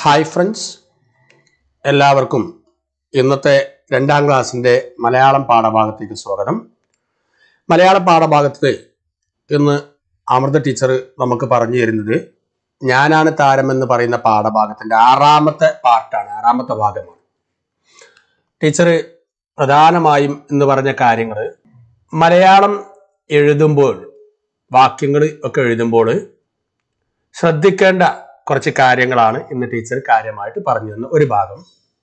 hi friends എല്ലാവർക്കും ഇന്നത്തെ രണ്ടാം ക്ലാസ്സിൻ്റെ മലയാളം പാഠഭാഗത്തേക്ക് സ്വാഗതം മലയാള പാഠഭാഗത്ത് ഇന്ന് അമൃത ടീച്ചർ നമുക്ക് പറഞ്ഞു തരുന്നത് ഞാനാണ് താരമെന്ന് പറയുന്ന പാഠഭാഗത്തിൻ്റെ ആറാമത്തെ പാർട്ടാണ് ആറാമത്തെ ഭാഗമാണ് ടീച്ചർ പ്രധാനമായും എന്ന് പറഞ്ഞ കാര്യങ്ങൾ മലയാളം എഴുതുമ്പോൾ വാക്യങ്ങൾ ഒക്കെ എഴുതുമ്പോൾ ശ്രദ്ധിക്കേണ്ട കുറച്ച് കാര്യങ്ങളാണ് ഇന്ന് ടീച്ചർ കാര്യമായിട്ട് പറഞ്ഞു തന്ന ഒരു ഭാഗം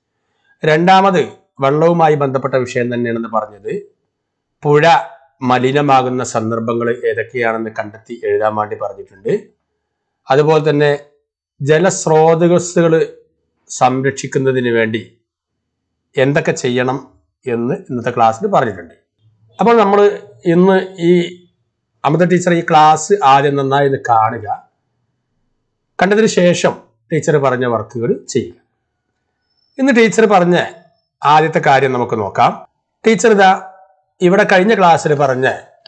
രണ്ടാമത് വെള്ളവുമായി ബന്ധപ്പെട്ട വിഷയം തന്നെയാണെന്ന് പറഞ്ഞത് പുഴ മലിനമാകുന്ന സന്ദർഭങ്ങൾ ഏതൊക്കെയാണെന്ന് കണ്ടെത്തി എഴുതാൻ വേണ്ടി പറഞ്ഞിട്ടുണ്ട് അതുപോലെ തന്നെ ജലസ്രോതസ്സുകൾ സംരക്ഷിക്കുന്നതിന് വേണ്ടി എന്തൊക്കെ ചെയ്യണം എന്ന് ഇന്നത്തെ ക്ലാസ്സിൽ പറഞ്ഞിട്ടുണ്ട് അപ്പോൾ നമ്മൾ ഇന്ന് ഈ അമൃത ടീച്ചർ ഈ ക്ലാസ് ആദ്യം നന്നായി ഇത് കാണുക കണ്ടതിന് ശേഷം ടീച്ചർ പറഞ്ഞ വർക്കുകൾ ചെയ്യുക ഇന്ന് ടീച്ചർ പറഞ്ഞ ആദ്യത്തെ കാര്യം നമുക്ക് നോക്കാം ടീച്ചർ ഇതാ ഇവിടെ കഴിഞ്ഞ ക്ലാസ്സിൽ പറഞ്ഞ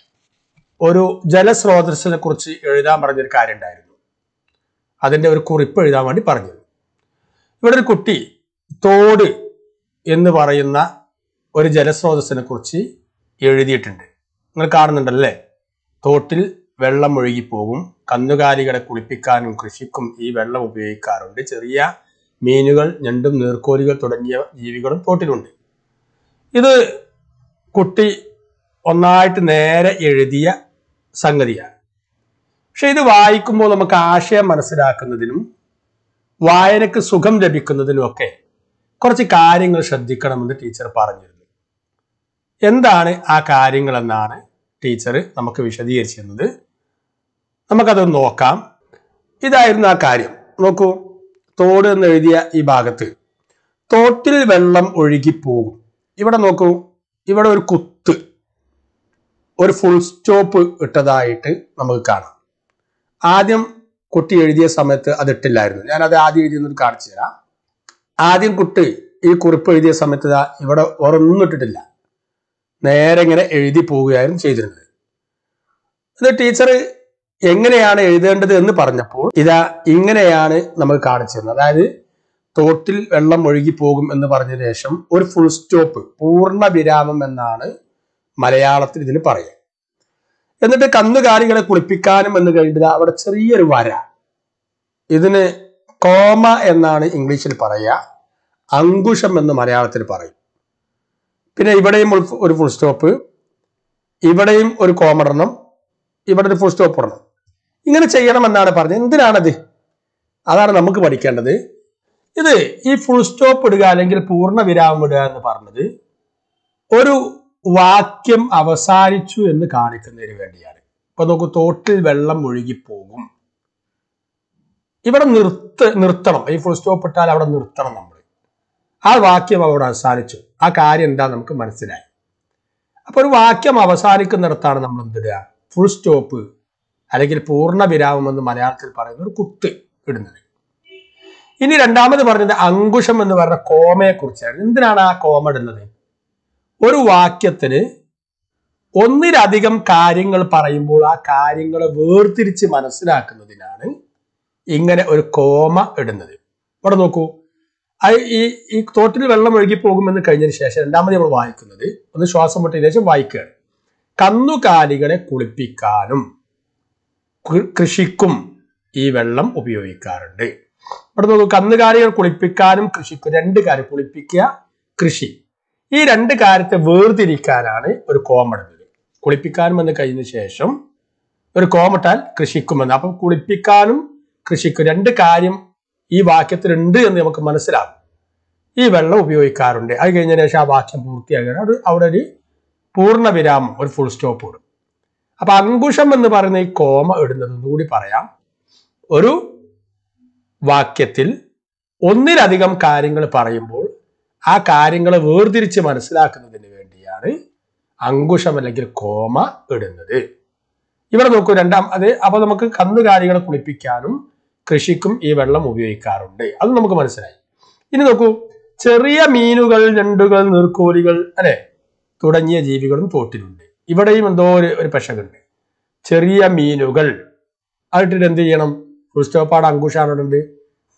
ഒരു ജലസ്രോതസ്സിനെ കുറിച്ച് എഴുതാൻ പറഞ്ഞൊരു കാര്യം ഉണ്ടായിരുന്നു അതിന്റെ ഒരു കുറിപ്പ് എഴുതാൻ വേണ്ടി പറഞ്ഞു ഇവിടെ ഒരു കുട്ടി തോട് എന്ന് പറയുന്ന ഒരു ജലസ്രോതസ്സിനെ കുറിച്ച് എഴുതിയിട്ടുണ്ട് നിങ്ങൾ കാണുന്നുണ്ടല്ലേ തോട്ടിൽ വെള്ളം ഒഴുകിപ്പോകും കന്നുകാലികളെ കുളിപ്പിക്കാനും കൃഷിക്കും ഈ വെള്ളം ഉപയോഗിക്കാറുണ്ട് ചെറിയ മീനുകൾ ഞണ്ടും നീർക്കോലികൾ തുടങ്ങിയ ജീവികളും തോട്ടിലുണ്ട് ഇത് കുട്ടി ഒന്നായിട്ട് നേരെ എഴുതിയ സംഗതിയാണ് പക്ഷെ ഇത് വായിക്കുമ്പോൾ നമുക്ക് ആശയം മനസ്സിലാക്കുന്നതിനും വായനക്ക് സുഖം ലഭിക്കുന്നതിനും ഒക്കെ കുറച്ച് കാര്യങ്ങൾ ശ്രദ്ധിക്കണമെന്ന് ടീച്ചർ പറഞ്ഞിരുന്നു എന്താണ് ആ കാര്യങ്ങൾ എന്നാണ് ടീച്ചർ നമുക്ക് വിശദീകരിച്ചു തന്നത് നമുക്കത് നോക്കാം ഇതായിരുന്നു ആ കാര്യം നോക്കൂ തോട് എന്ന് എഴുതിയ ഈ ഭാഗത്ത് തോട്ടിൽ വെള്ളം ഒഴുകിപ്പോകും ഇവിടെ നോക്കൂ ഇവിടെ ഒരു കുത്ത് ഒരു ഫുൾ സ്റ്റോപ്പ് ഇട്ടതായിട്ട് നമുക്ക് കാണാം ആദ്യം കുട്ടി എഴുതിയ സമയത്ത് അത് ഇട്ടില്ലായിരുന്നു ഞാൻ അത് ആദ്യം എഴുതിയെന്ന് കാണിച്ചു തരാം ആദ്യം കുട്ടി ഈ കുറിപ്പ് എഴുതിയ സമയത്ത് ഇതാ ഇവിടെ ഒരൊന്നും ഇട്ടിട്ടില്ല നേരെ ഇങ്ങനെ എഴുതി പോവുകയായിരുന്നു ചെയ്തിരുന്നത് ഇത് ടീച്ചർ എങ്ങനെയാണ് എഴുതേണ്ടത് എന്ന് പറഞ്ഞപ്പോൾ ഇതാ ഇങ്ങനെയാണ് നമുക്ക് കാണിച്ചു തന്നത് അതായത് തോട്ടിൽ വെള്ളം ഒഴുകി പോകും എന്ന് പറഞ്ഞ ശേഷം ഒരു ഫുൾ സ്റ്റോപ്പ് പൂർണ്ണ വിരാമം എന്നാണ് മലയാളത്തിൽ ഇതിന് പറയുക എന്നിട്ട് കന്നുകാലികളെ കുളിപ്പിക്കാനും എന്ന് കഴിഞ്ഞിട്ട് അവിടെ ചെറിയൊരു വര ഇതിന് കോമ എന്നാണ് ഇംഗ്ലീഷിൽ പറയുക അങ്കുശം എന്ന് മലയാളത്തിൽ പറയും പിന്നെ ഇവിടെയും ഒരു- ഒരു ഫുൾ സ്റ്റോപ്പ് ഇവിടെയും ഒരു കോമടണം ഇവിടെ ഒരു ഫുൾ സ്റ്റോപ്പ് ഇടണം ഇങ്ങനെ ചെയ്യണമെന്നാണ് പറഞ്ഞത് എന്തിനാണത് അതാണ് നമുക്ക് പഠിക്കേണ്ടത് ഇത് ഈ ഫുൾ സ്റ്റോപ്പ് ഇടുക അല്ലെങ്കിൽ പൂർണ്ണ വിരാമം ഇടുക എന്ന് പറഞ്ഞത് ഒരു വാക്യം അവസാനിച്ചു എന്ന് കാണിക്കുന്നതിന് വേണ്ടിയാണ് ഇപ്പൊ നോക്കൂ തോട്ടിൽ വെള്ളം ഒഴുകിപ്പോകും ഇവിടെ നിർത്ത നിർത്തണം ഈ ഫുൾ സ്റ്റോപ്പ് ഇട്ടാൽ അവിടെ നിർത്തണം നമ്മൾ ആ വാക്യം അവിടെ അവസാനിച്ചു ആ കാര്യം എന്താ നമുക്ക് മനസ്സിലായി അപ്പൊ ഒരു വാക്യം അവസാനിക്കുന്നിടത്താണ് നമ്മൾ എന്തിടുക ഫുൾ സ്റ്റോപ്പ് അല്ലെങ്കിൽ പൂർണ്ണ വിരാമം എന്ന് മലയാളത്തിൽ പറയുന്ന ഒരു കുത്ത് ഇടുന്നത് ഇനി രണ്ടാമത് പറഞ്ഞത് അങ്കുശം എന്ന് പറഞ്ഞ കോമയെ കുറിച്ചാണ് എന്തിനാണ് ആ കോമ ഇടുന്നത് ഒരു വാക്യത്തിന് ഒന്നിലധികം കാര്യങ്ങൾ പറയുമ്പോൾ ആ കാര്യങ്ങളെ വേർതിരിച്ച് മനസ്സിലാക്കുന്നതിനാണ് ഇങ്ങനെ ഒരു കോമ ഇടുന്നത് ഇവിടെ നോക്കൂ അത് ഈ ഈ തോട്ടിൽ വെള്ളം ഒഴുകി പോകുമെന്ന് കഴിഞ്ഞതിന് ശേഷം രണ്ടാമത് നമ്മൾ വായിക്കുന്നത് ഒന്ന് ശ്വാസം മുട്ടിയതിനു ശേഷം വായിക്കുകയാണ് കന്നുകാലികളെ കുളിപ്പിക്കാനും കൃ- കൃഷിക്കും ഈ വെള്ളം ഉപയോഗിക്കാറുണ്ട് ഇവിടെ നോക്കൂ കന്നുകാലികൾ കുളിപ്പിക്കാനും കൃഷിക്കും രണ്ട് കാര്യം കുളിപ്പിക്കുക കൃഷി ഈ രണ്ട് കാര്യത്തെ വേർതിരിക്കാനാണ് ഒരു കോമിടുന്നത് കുളിപ്പിക്കാനും എന്ന് കഴിഞ്ഞ ശേഷം ഒരു കോമിട്ടാൽ കൃഷിക്കുമെന്ന് അപ്പം കുളിപ്പിക്കാനും കൃഷിക്കും രണ്ട് കാര്യം ഈ വാക്യത്തിലുണ്ട് എന്ന് നമുക്ക് മനസ്സിലാകും ഈ വെള്ളം ഉപയോഗിക്കാറുണ്ട് അത് കഴിഞ്ഞതിന് ശേഷം ആ വാക്യം പൂർത്തിയാക്കുകയാണ് അത് അവിടെ ഒരു പൂർണ്ണ വിരാമം ഒരു ഫുൾ സ്റ്റോപ്പ് ഇടും അപ്പൊ അങ്കുശം എന്ന് പറയുന്ന ഈ കോമ ഇടുന്നത് കൂടി പറയാം ഒരു വാക്യത്തിൽ ഒന്നിലധികം കാര്യങ്ങൾ പറയുമ്പോൾ ആ കാര്യങ്ങളെ വേർതിരിച്ച് മനസ്സിലാക്കുന്നതിന് വേണ്ടിയാണ് അങ്കുശം അല്ലെങ്കിൽ കോമ ഇടുന്നത് ഇവിടെ നോക്കൂ രണ്ടാം അത് അപ്പൊ നമുക്ക് കന്നുകാലികളെ കുളിപ്പിക്കാനും കൃഷിക്കും ഈ വെള്ളം ഉപയോഗിക്കാറുണ്ട് അത് നമുക്ക് മനസ്സിലായി ഇനി നോക്കൂ ചെറിയ മീനുകൾ ഞണ്ടുകൾ നീർക്കോലികൾ അല്ലെ തുടങ്ങിയ ജീവികളും തോട്ടിലുണ്ട് ഇവിടെയും എന്തോ ഒരു ഒരു പെശകുണ്ട് ചെറിയ മീനുകൾ അതിട്ടിട്ട് എന്ത് ചെയ്യണം ഫുൾ സ്റ്റോപ്പാണ് അങ്കുശാണുണ്ട്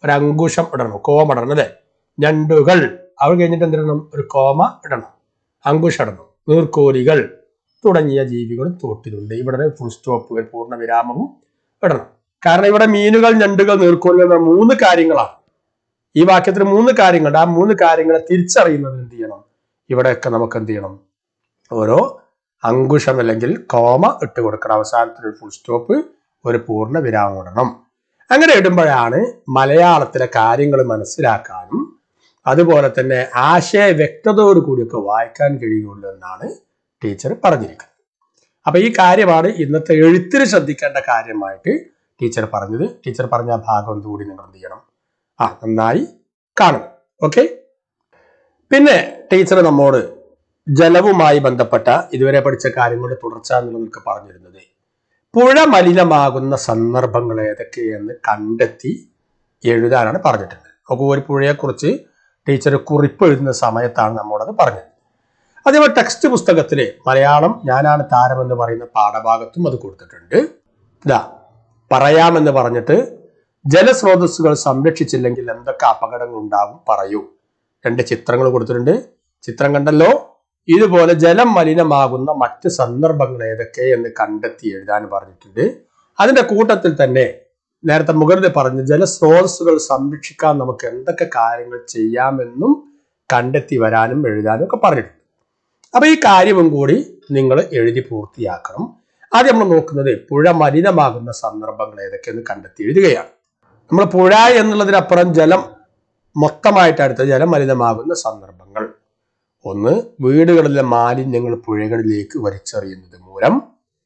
ഒരു അങ്കുശം ഇടണം കോമ ഇടണം അല്ലെ ഞണ്ടുകൾ അവർ കഴിഞ്ഞിട്ട് എന്തിടണം ഒരു കോമ ഇടണം അങ്കുശം ഇടണം നീർക്കോലികൾ തുടങ്ങിയ ജീവികളും തോട്ടിലുണ്ട് ഇവിടെ ഫുൾ സ്റ്റോപ്പ് ഒരു പൂർണ്ണ വിരാമവും ഇടണം കാരണം ഇവിടെ മീനുകൾ ഞണ്ടുകൾ നീർക്കോലികൾ എന്ന മൂന്ന് കാര്യങ്ങളാണ് ഈ വാക്യത്തിൽ മൂന്ന് കാര്യങ്ങളുണ്ട് ആ മൂന്ന് കാര്യങ്ങളെ തിരിച്ചറിയുന്നത് എന്ത് ചെയ്യണം ഇവിടെയൊക്കെ നമുക്ക് എന്ത് ചെയ്യണം ഓരോ അങ്കുശം അല്ലെങ്കിൽ കോമ ഇട്ട് കൊടുക്കണം അവസാനത്തിൽ ഒരു ഫുൾ സ്റ്റോപ്പ് ഒരു പൂർണ്ണ വിരാമം ഇടണം അങ്ങനെ ഇടുമ്പോഴാണ് മലയാളത്തിലെ കാര്യങ്ങൾ മനസ്സിലാക്കാനും അതുപോലെ തന്നെ ആശയ വ്യക്തതയോട് കൂടിയൊക്കെ വായിക്കാൻ കഴിയുള്ളൂ എന്നാണ് ടീച്ചർ പറഞ്ഞിരിക്കുന്നത് അപ്പൊ ഈ കാര്യമാണ് ഇന്നത്തെ എഴുത്തിന് ശ്രദ്ധിക്കേണ്ട കാര്യമായിട്ട് ടീച്ചർ പറഞ്ഞത് ടീച്ചർ പറഞ്ഞ ആ ഭാഗം ഒന്നുകൂടി നിങ്ങൾ എന്ത് ചെയ്യണം ആ നന്നായി കാണും ഓക്കെ പിന്നെ ടീച്ചർ നമ്മോട് ജലവുമായി ബന്ധപ്പെട്ട ഇതുവരെ പഠിച്ച കാര്യങ്ങളുടെ തുടർച്ച എന്നുള്ളതൊക്കെ പറഞ്ഞിരുന്നത് പുഴ മലിനമാകുന്ന സന്ദർഭങ്ങൾ ഏതൊക്കെയെന്ന് കണ്ടെത്തി എഴുതാനാണ് പറഞ്ഞിട്ടുള്ളത് അപ്പോൾ ഒരു പുഴയെക്കുറിച്ച് ടീച്ചർ കുറിപ്പ് എഴുതുന്ന സമയത്താണ് നമ്മോടത് പറഞ്ഞത് അതേപോലെ ടെക്സ്റ്റ് പുസ്തകത്തിൽ മലയാളം ഞാനാണ് താരമെന്ന് പറയുന്ന പാഠഭാഗത്തും അത് കൊടുത്തിട്ടുണ്ട് ഇതാ പറയാമെന്ന് പറഞ്ഞിട്ട് ജലസ്രോതസ്സുകൾ സംരക്ഷിച്ചില്ലെങ്കിൽ എന്തൊക്കെ അപകടങ്ങൾ ഉണ്ടാവും പറയൂ രണ്ട് ചിത്രങ്ങൾ കൊടുത്തിട്ടുണ്ട് ചിത്രം കണ്ടല്ലോ ഇതുപോലെ ജലം മലിനമാകുന്ന മറ്റ് സന്ദർഭങ്ങൾ ഏതൊക്കെ എന്ന് കണ്ടെത്തി എഴുതാൻ പറഞ്ഞിട്ടുണ്ട് അതിന്റെ കൂട്ടത്തിൽ തന്നെ നേരത്തെ മുകളിൽ പറഞ്ഞ ജലസ്രോതസ്സുകൾ സംരക്ഷിക്കാൻ നമുക്ക് എന്തൊക്കെ കാര്യങ്ങൾ ചെയ്യാമെന്നും കണ്ടെത്തി വരാനും എഴുതാനും ഒക്കെ പറഞ്ഞിട്ടുണ്ട് അപ്പൊ ഈ കാര്യവും കൂടി നിങ്ങൾ എഴുതി പൂർത്തിയാക്കണം ആദ്യം നമ്മൾ നോക്കുന്നത് പുഴ മലിനമാകുന്ന സന്ദർഭങ്ങൾ ഏതൊക്കെയെന്ന് കണ്ടെത്തി എഴുതുകയാണ് നമ്മൾ പുഴ എന്നുള്ളതിനപ്പുറം ജലം മൊത്തമായിട്ട് അടുത്ത ജലം മലിനമാകുന്ന സന്ദർഭങ്ങൾ ഒന്ന് വീടുകളിലെ മാലിന്യങ്ങൾ പുഴകളിലേക്ക് വലിച്ചെറിയുന്നത് മൂലം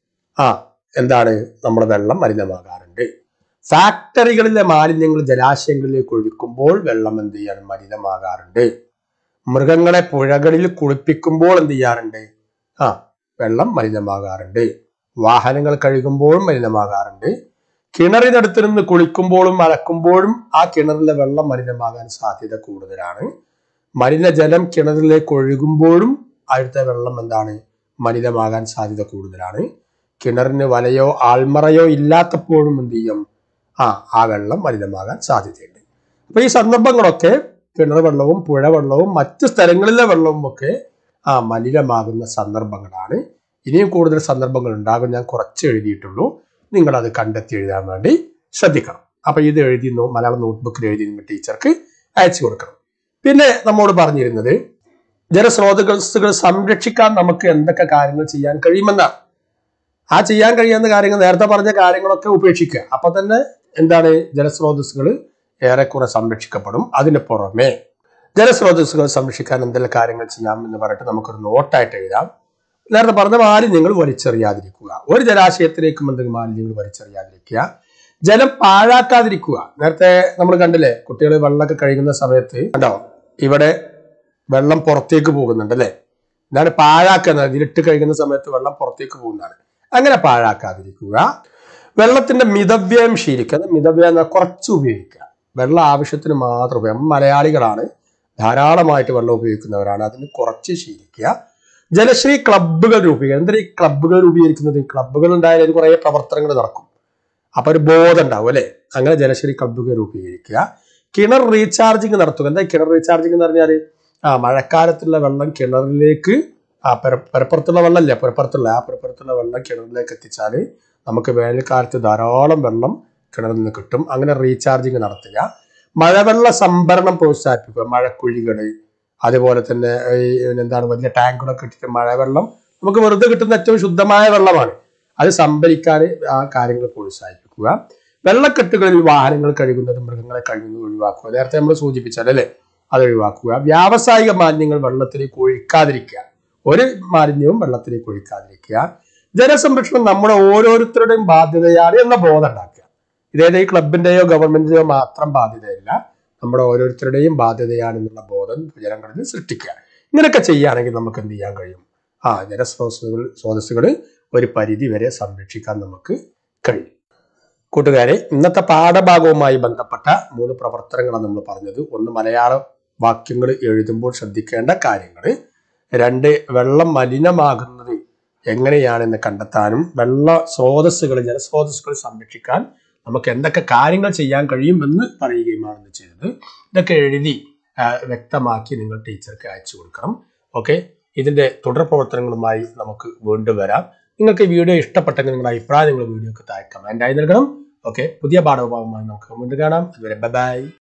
ആ എന്താണ് നമ്മുടെ വെള്ളം മലിനമാകാറുണ്ട് ഫാക്ടറികളിലെ മാലിന്യങ്ങൾ ജലാശയങ്ങളിലേക്ക് ഒഴുക്കുമ്പോൾ വെള്ളം എന്ത് ചെയ്യാൻ മലിനമാകാറുണ്ട് മൃഗങ്ങളെ പുഴകളിൽ കുളിപ്പിക്കുമ്പോൾ എന്ത് ചെയ്യാറുണ്ട് ആ വെള്ളം മലിനമാകാറുണ്ട് വാഹനങ്ങൾ കഴുകുമ്പോഴും മലിനമാകാറുണ്ട് കിണറിനടുത്ത് നിന്ന് കുളിക്കുമ്പോഴും അലക്കുമ്പോഴും ആ കിണറിലെ വെള്ളം മലിനമാകാൻ സാധ്യത കൂടുതലാണ് മലിനജലം കിണറിലേക്ക് ഒഴുകുമ്പോഴും അവിടുത്തെ വെള്ളം എന്താണ് മലിനമാകാൻ സാധ്യത കൂടുതലാണ് കിണറിന് വലയോ ആൾമറയോ ഇല്ലാത്തപ്പോഴും എന്ത് ചെയ്യും ആ ആ വെള്ളം മലിനമാകാൻ സാധ്യതയുണ്ട് അപ്പൊ ഈ സന്ദർഭങ്ങളൊക്കെ കിണർ വെള്ളവും പുഴ വെള്ളവും മറ്റ് സ്ഥലങ്ങളിലെ വെള്ളവും ഒക്കെ ആ മലിനമാകുന്ന സന്ദർഭങ്ങളാണ് ഇനിയും കൂടുതൽ സന്ദർഭങ്ങൾ ഉണ്ടാകും ഞാൻ കുറച്ച് എഴുതിയിട്ടുള്ളൂ നിങ്ങൾ അത് കണ്ടെത്തി എഴുതാൻ വേണ്ടി ശ്രദ്ധിക്കണം അപ്പൊ ഇത് എഴുതി നോ- മലയാളം നോട്ട്ബുക്കിൽ എഴുതി നിങ്ങൾ ടീച്ചർക്ക് അയച്ചു കൊടുക്കണം പിന്നെ നമ്മോട് പറഞ്ഞിരുന്നത് ജലസ്രോതസ്സുകൾ സംരക്ഷിക്കാൻ നമുക്ക് എന്തൊക്കെ കാര്യങ്ങൾ ചെയ്യാൻ കഴിയുമെന്നാണ് ആ ചെയ്യാൻ കഴിയുന്ന കാര്യങ്ങൾ നേരത്തെ പറഞ്ഞ കാര്യങ്ങളൊക്കെ ഉപേക്ഷിക്കുക അപ്പൊ തന്നെ എന്താണ് ജലസ്രോതസ്സുകൾ ഏറെക്കുറെ സംരക്ഷിക്കപ്പെടും അതിന് പുറമെ ജലസ്രോതസ്സുകൾ സംരക്ഷിക്കാൻ എന്തെല്ലാം കാര്യങ്ങൾ ചെയ്യാം എന്ന് പറഞ്ഞിട്ട് നമുക്കൊരു നോട്ടായിട്ട് എഴുതാം നേരത്തെ പറഞ്ഞ മാലിന്യങ്ങൾ വലിച്ചെറിയാതിരിക്കുക ഒരു ജലാശയത്തിലേക്കും എന്തെങ്കിലും മാലിന്യങ്ങൾ വലിച്ചെറിയാതിരിക്കുക ജലം പാഴാക്കാതിരിക്കുക നേരത്തെ നമ്മൾ കണ്ടില്ലേ കുട്ടികൾ വെള്ളമൊക്കെ കഴുകുന്ന സമയത്ത് കണ്ടോ ഇവിടെ വെള്ളം പുറത്തേക്ക് പോകുന്നുണ്ട് അല്ലേ ഇതാണ് പാഴാക്കുന്നത് ഇതിലിട്ട് കഴുകുന്ന സമയത്ത് വെള്ളം പുറത്തേക്ക് പോകുന്നതാണ് അങ്ങനെ പാഴാക്കാതിരിക്കുക വെള്ളത്തിന്റെ മിതവ്യയം ശീലിക്കുക അത് മിതവ്യയം എന്നാൽ കുറച്ച് ഉപയോഗിക്കുക വെള്ളം ആവശ്യത്തിന് മാത്രം ഉപയോഗിക്കുക നമ്മൾ മലയാളികളാണ് ധാരാളമായിട്ട് വെള്ളം ഉപയോഗിക്കുന്നവരാണ് അതിന് കുറച്ച് ശീലിക്കുക ജലശ്രീ ക്ലബ്ബുകൾ രൂപീകരിക്കുക എന്തിനാ ഈ ക്ലബ്ബുകൾ രൂപീകരിക്കുന്നത് ക്ലബ്ബുകൾ ഉണ്ടായാൽ അതിന് കുറേ പ്രവർത്തനങ്ങൾ നടക്കും അപ്പൊ ഒരു ബോധം ഉണ്ടാവും അല്ലെ അങ്ങനെ ജലശ്രീ ക്ലബ്ബുകൾ രൂപീകരിക്കുക കിണർ റീചാർജിങ് നടത്തുക എന്താ കിണർ റീചാർജിങ് എന്ന് പറഞ്ഞാൽ ആ മഴക്കാലത്തുള്ള വെള്ളം കിണറിലേക്ക് ആ പെര പെരപ്പുറത്തുള്ള വെള്ളമല്ലേ പെരപ്പുറത്തുള്ള ആ പെരപ്പുറത്തുള്ള വെള്ളം കിണറിലേക്ക് എത്തിച്ചാൽ നമുക്ക് വേനൽക്കാലത്ത് ധാരാളം വെള്ളം കിണറിൽ നിന്ന് കിട്ടും അങ്ങനെ റീചാർജിങ് നടത്തുക മഴവെള്ള സംഭരണം പ്രോത്സാഹിപ്പിക്കുക മഴക്കുഴികൾ അതുപോലെ തന്നെ ഈ എന്താണ് വലിയ ടാങ്കുകളൊക്കെ ഇട്ടിട്ട് മഴവെള്ളം നമുക്ക് വെറുതെ കിട്ടുന്ന ഏറ്റവും ശുദ്ധമായ വെള്ളമാണ് അത് സംഭരിക്കാൻ ആ കാര്യങ്ങൾ പ്രോത്സാഹിപ്പിക്കുക വെള്ളക്കെട്ടുകളിൽ വാഹനങ്ങൾ കഴുകുന്നതും മൃഗങ്ങളെ കഴുകുന്നതും ഒഴിവാക്കുക നേരത്തെ നമ്മൾ സൂചിപ്പിച്ചാൽ അല്ലേ അത് ഒഴിവാക്കുക വ്യാവസായിക മാലിന്യങ്ങൾ വെള്ളത്തിലേക്ക് ഒഴിക്കാതിരിക്കുക ഒരു മാലിന്യവും വെള്ളത്തിലേക്ക് ഒഴിക്കാതിരിക്കുക ജലസംരക്ഷണം നമ്മുടെ ഓരോരുത്തരുടെയും ബാധ്യതയാണ് എന്ന ബോധം ഉണ്ടാക്കുക ഇതേത് ഈ ക്ലബിന്റെയോ ഗവൺമെന്റിന്റെയോ മാത്രം ബാധ്യതയല്ല നമ്മുടെ ഓരോരുത്തരുടെയും ബാധ്യതയാണെന്നുള്ള ബോധം ജനങ്ങളിൽ സൃഷ്ടിക്കുക ഇങ്ങനെയൊക്കെ ചെയ്യുകയാണെങ്കിൽ നമുക്ക് എന്ത് ചെയ്യാൻ കഴിയും ആ ജലസ്രോതസ്സുകൾ സ്രോതസ്സുകൾ ഒരു പരിധി വരെ സംരക്ഷിക്കാൻ നമുക്ക് കഴിയും കൂട്ടുകാരെ ഇന്നത്തെ പാഠഭാഗവുമായി ബന്ധപ്പെട്ട മൂന്ന് പ്രവർത്തനങ്ങളാണ് നമ്മൾ പറഞ്ഞത് ഒന്ന് മലയാള വാക്യങ്ങൾ എഴുതുമ്പോൾ ശ്രദ്ധിക്കേണ്ട കാര്യങ്ങൾ രണ്ട് വെള്ളം മലിനമാകുന്നത് എങ്ങനെയാണെന്ന് കണ്ടെത്താനും വെള്ള സ്രോതസ്സുകൾ ജലസ്രോതസ്സുകൾ സംരക്ഷിക്കാൻ നമുക്ക് എന്തൊക്കെ കാര്യങ്ങൾ ചെയ്യാൻ കഴിയുമെന്ന് പറയുകയുമാണ് ഇന്ന് ചെയ്തത് ഇതൊക്കെ എഴുതി ആ, വ്യക്തമാക്കി നിങ്ങൾ ടീച്ചർക്ക് അയച്ചു കൊടുക്കണം ഓക്കെ ഇതിന്റെ തുടർ പ്രവർത്തനങ്ങളുമായി നമുക്ക് വീണ്ടും വരാം നിങ്ങൾക്ക് ഈ വീഡിയോ ഇഷ്ടപ്പെട്ടെങ്കിൽ നിങ്ങളുടെ അഭിപ്രായം നിങ്ങൾ വീഡിയോക്ക് താഴെ കമൻ്റായി നൽകണം ഓക്കെ പുതിയ പാഠഭാഗമായി നമുക്ക് വീണ്ടും കാണാം അതുവരെ ബൈ